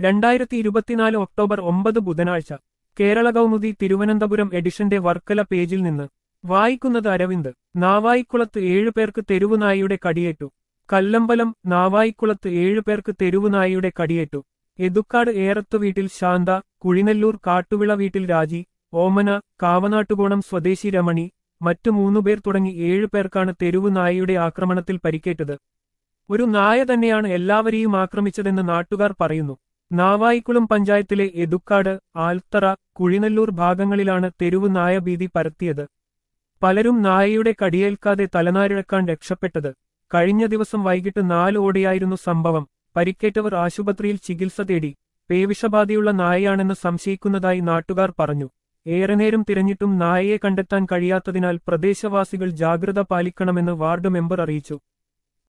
രണ്ടായിരത്തി ഇരുപത്തിനാല് ഒക്ടോബർ ഒമ്പത് ബുധനാഴ്ച കേരള കൗമുദി തിരുവനന്തപുരം എഡിഷന്റെ വർക്കല പേജിൽ നിന്ന് വായിക്കുന്നത് അരവിന്ദ് നാവായിക്കുളത്ത് ഏഴുപേർക്ക് തെരുവുനായിയുടെ കടിയേറ്റു കല്ലമ്പലം നാവായിക്കുളത്ത് ഏഴുപേർക്ക് തെരുവുനായിയുടെ കടിയേറ്റു എതുക്കാട് ഏറത്തു വീട്ടിൽ ശാന്ത കുഴിനെല്ലൂർ കാട്ടുവിള വീട്ടിൽ രാജി ഓമന കാവനാട്ടുകോണം സ്വദേശി രമണി മറ്റു മൂന്നുപേർ തുടങ്ങി ഏഴുപേർക്കാണ് തെരുവുനായിയുടെ ആക്രമണത്തിൽ പരിക്കേറ്റത് ഒരു നായ തന്നെയാണ് എല്ലാവരെയും ആക്രമിച്ചതെന്ന് നാട്ടുകാർ പറയുന്നു നാവായിക്കുളം പഞ്ചായത്തിലെ എതുക്കാട് ആൽത്തറ കുഴിനെല്ലൂർ ഭാഗങ്ങളിലാണ് തെരുവ് നായ ഭീതി പരത്തിയത് പലരും നായയുടെ കടിയേൽക്കാതെ തലനാരിഴക്കാൻ രക്ഷപ്പെട്ടത് കഴിഞ്ഞ ദിവസം വൈകിട്ട് നാല് ഓടെയായിരുന്നു സംഭവം പരിക്കേറ്റവർ ആശുപത്രിയിൽ ചികിത്സ തേടി പേവിഷബാധയുള്ള നായയാണെന്ന് സംശയിക്കുന്നതായി നാട്ടുകാർ പറഞ്ഞു ഏറെ നേരം തിരഞ്ഞിട്ടും നായയെ കണ്ടെത്താൻ കഴിയാത്തതിനാൽ പ്രദേശവാസികൾ ജാഗ്രത പാലിക്കണമെന്ന് വാർഡ് മെമ്പർ അറിയിച്ചു